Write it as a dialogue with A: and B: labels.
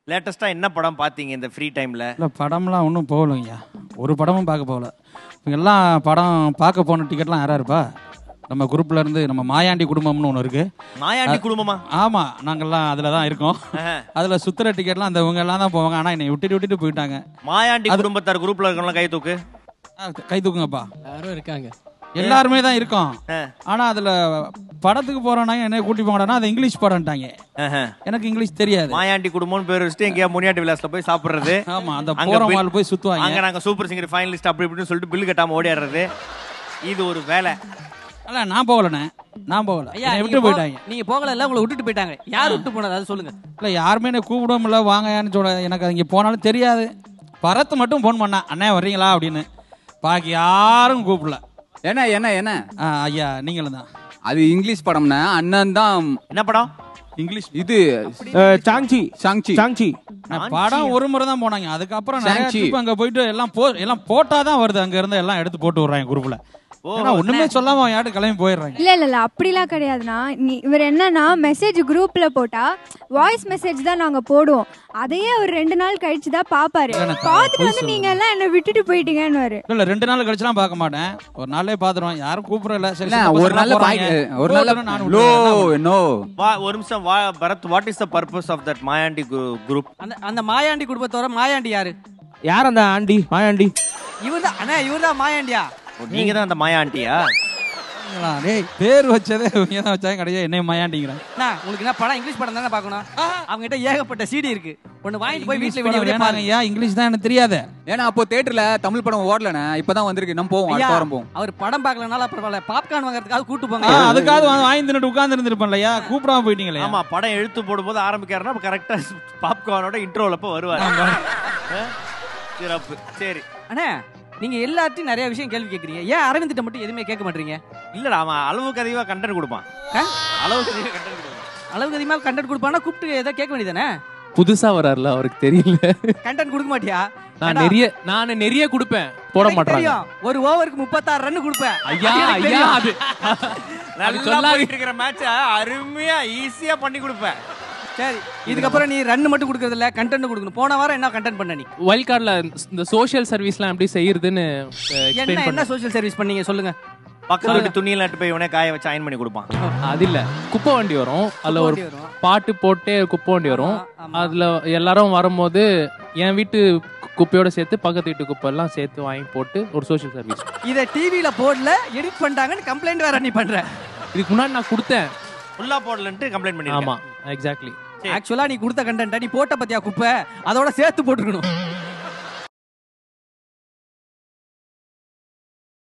A: லேட்டஸ்டா என்ன படம் பாத்தீங்க இந்த ஃப்ரீ டைம்ல
B: இல்லை படம்லாம் ஒன்றும் போகலைங்கய்யா ஒரு படமும் பார்க்க போகல இவங்க எல்லாம் படம் பார்க்க போன டிக்கெட்லாம் யாரா இருப்பா நம்ம குரூப்ல இருந்து நம்ம மாயாண்டி குடும்பம்னு ஒன்று இருக்கு
A: மாயாண்டி குடும்பமா
B: ஆமா நாங்கெல்லாம் அதில் தான் இருக்கோம் அதுல சுத்துற டிக்கெட்லாம் அந்த இவங்க எல்லாம் தான் போவாங்க ஆனா என்னை விட்டுட்டு விட்டுட்டு போயிட்டாங்க
A: மாயாண்டி குடும்பத்தார் குரூப்ல இருக்கவங்க கை தூக்கு
B: ஆ, கை தூக்குங்கப்பா
C: யாரும் இருக்காங்க
B: எல்லாருமே தான் இருக்கோம் ஆனா அதுல படத்துக்கு போறோம்னாங்க என்ன கூட்டி போங்கடா அது இங்கிலீஷ் படம்ட்டாங்க எனக்கு இங்கிலீஷ் தெரியாது
A: மாயாண்டி குடும்பம்னு பேர் வச்சுட்டு எங்கேயா முனியாண்டி விலாஸ்ல போய் சாப்பிடுறது
B: ஆமா அந்த
A: அங்க
B: போற
A: bill-
B: மால் போய் சுத்துவாங்க
A: அங்க நாங்க சூப்பர் சிங்கர் ஃபைனலிஸ்ட் அப்படி இப்படின்னு சொல்லிட்டு பில் கட்டாம ஓடிடுறது இது ஒரு வேலை
B: அல்ல நான் போகலண்ணே நான் போகல
C: ஐயா
B: என்னை
C: நீங்க
B: விட்டு
C: போ-
B: போயிட்டாங்க
C: நீங்க போகல இல்ல உங்களை விட்டுட்டு போயிட்டாங்க யார் விட்டு போனது அது சொல்லுங்க
B: இல்ல யாருமே என்ன கூப்பிடவும் இல்லை வாங்கன்னு சொல்ல எனக்கு அங்கே போனாலும் தெரியாது பரத் மட்டும் ஃபோன் பண்ணா அண்ணே வர்றீங்களா அப்படின்னு பாக்கி யாரும் கூப்பிடல
D: என்ன என்ன என்ன
B: ஆ, ஐயா நீங்களும் தான்
D: அது இங்கிலீஷ் படம்னா அண்ணன் தான்
A: என்ன படம்
B: இங்கிலீஷ்
D: இது
E: சாங்சி
D: சாங்சி
E: சாங்சி
B: படம் ஒரு முறை தான் போனாங்க அதுக்கப்புறம் நிறைய
D: சாங்சி.
B: trip அங்க போயிட்டு எல்லாம் போ எல்லாம் போட்டாதான் வருது அங்க இருந்து எல்லாம் எடுத்து போட்டு விடுறாங்க குரூப்ல ஏன்னா ஒண்ணுமே சொல்லாம அவன் யாரும் கிளம்பி போயிடுறாங்க
F: இல்ல இல்ல இல்ல அப்படிலாம் கிடையாதுண்ணா நீ இவர் என்னன்னா மெசேஜ் குரூப்ல போட்டா வாய்ஸ் மெசேஜ் தான் நாங்க போடுவோம் அதையே அவர் ரெண்டு நாள் கழிச்சு தான் பாப்பாரு
B: எனக்கு
F: பார்த்துட்டு
B: பொய்
F: வந்து நீங்க எல்லாம் என்ன விட்டுட்டு போயிட்டீங்கன்னு
B: இல்ல ரெண்டு நாள் கழிச்சுலாம் பார்க்க மாட்டேன் ஒரு நாளே பாத்துருவேன் யாரும் கூப்பிடல சரி
D: இல்ல,
B: சின்ன
D: ஒரு
B: பசங்கலாம்
D: நாள்ல
B: போறாங்க.
D: பாய்- ஒரு நாள்ல
B: போகட்டும்னு நானும்
D: லோ
B: விட்டுறேன்.
D: நோ
A: வா ஒரு நிமிஷம் வா Bharat what is the purpose of that Mayandi group
C: அந்த அந்த மாயாண்டி குடும்பத்தோட மாயாண்டி யாரு
E: யார் அந்த ஆண்டி மாயாண்டி
C: இவர்தான் அண்ணா இவர்தான் மாயாண்டியா
A: நீங்க தான் அந்த மாயாண்டியா
B: பாத்தீங்களா? டேய் பேர் வச்சதே இவங்க தான் வச்சாங்க கிடையாது என்னைய மாயாண்டிங்கிறான்
C: அண்ணா உங்களுக்கு என்ன படம் இங்கிலீஷ் படம் தானே பார்க்கணும் அவங்க கிட்ட ஏகப்பட்ட சிடி இருக்கு ஒன்னு வாங்கிட்டு போய் வீட்டுல
B: இங்கிலீஷ்
C: விடிய
B: படம்
C: விடிய
B: வேணாங்க ஐயா இங்கிலீஷ் தான் எனக்கு தெரியாது
D: ஏன்னா அப்போ தியேட்டர்ல தமிழ் படம் ஓடலண்ணே இப்பதான் வந்திருக்கு நம்ம போவோம்
C: ஐயா
D: அடுத்த வாரம் போவோம்
C: அவர் படம் பார்க்கலனால பரவாயில்ல பாப்கார்ன் வாங்குறதுக்காக கூட்டு
B: ஆ,
C: போங்க
B: அதுக்காவது வந்து வாங்கி தின்னுட்டு உட்கார்ந்து இருந்திருப்பேன் இல்லையா கூப்பிடாம போயிட்டீங்களே
A: ஆமா படம் எழுத்து போடும்போது ஆரம்பிக்காருன்னா கரெக்டா பாப்கார்னோட இன்ட்ரோல அப்ப வருவாரு ஆ? சிறப்பு சரி
C: அண்ணே நீங்க எல்லாத்தையும் நிறைய விஷயம் கேள்வி கேக்குறீங்க ஏன் அரவிந்த் மட்டும் எதுவுமே கேட்க மாட்டீங்க
A: இல்லடா அவன் அளவுக்கு அதிகமா கண்டென்ட் கொடுப்பான்
C: ஆ?
A: அளவுக்கு அதிகமா கண்டென்ட் கொடுப்பான்
C: அளவுக்கு அதிகமாக கண்டென்ட் கொடுப்பானா கூப்பிட்டு ஏதோ கேட்க வேண்டியதானே
G: புதுசா வராருல அவருக்கு தெரியல
C: கண்டென்ட் கொடுக்க மாட்டியா
G: நான்
C: ஏண்டா,
G: நிறைய நான் நிறைய கொடுப்பேன் போட
C: எனக்கு
G: மாட்டாங்க
C: தெரியும். ஒரு ஓவருக்கு முப்பத்தாறு ரன் கொடுப்பேன்
G: ஐயா
C: அது எனக்கு
G: ஐயா
C: தெரியும்.
G: அது
A: நல்லா
G: சொல்லாதீங்க.
A: போயிட்டு இருக்கிற மேட்ச அருமையா ஈஸியா பண்ணி கொடுப்பேன்
C: சரி இதுக்கப்புறம் நீ ரன் மட்டும் கொடுக்கறது இல்ல கண்டென்ட் கொடுக்கணும் போன வாரம் என்ன கண்டென்ட் பண்ண நீ
G: வைல்ட் கார்டில் இந்த சோஷியல் சர்வீஸ்லாம் எப்படி செய்யறதுன்னு எக்ஸ்பிளைன்
C: என்ன என்ன
G: பண்ண
C: சோஷியல் சர்வீஸ் பண்ணீங்க சொல்லுங்க
A: பக்கத்து வீட்டு துணியில நட்டு போய் இவனே காய வச்சு அயன் பண்ணி கொடுப்பான்
G: அது இல்ல குப்பை வண்டி வரும் அதுல ஒரு
C: வண்டி வரும்.
G: பாட்டு போட்டே குப்பை வண்டி வரும்
C: ஆமா, ஆமா.
G: அதுல எல்லாரும் வரும்போது என் வீட்டு கு- குப்பையோட சேர்த்து பக்கத்து வீட்டு குப்பை எல்லாம் சேர்த்து வாங்கி போட்டு ஒரு சோஷியல் சர்வீஸ்
C: இத டிவில போடல எடிட் பண்ணிட்டாங்கன்னு கம்ப்ளைண்ட் வேற நீ பண்ற
G: இதுக்கு முன்னாடி நான் கொடுத்தேன்
A: ஃபுல்லா போடலன்ட்டு கம்ப்ளைண்ட் பண்ணி
G: ஆமா எக்ஸாக்ட்லி
C: ஆக்சுவலா நீ கொடுத்த கண்டென்ட் நீ போட்ட பத்தியா குப்பை அதோட சேர்த்து போட்டுக்கணும்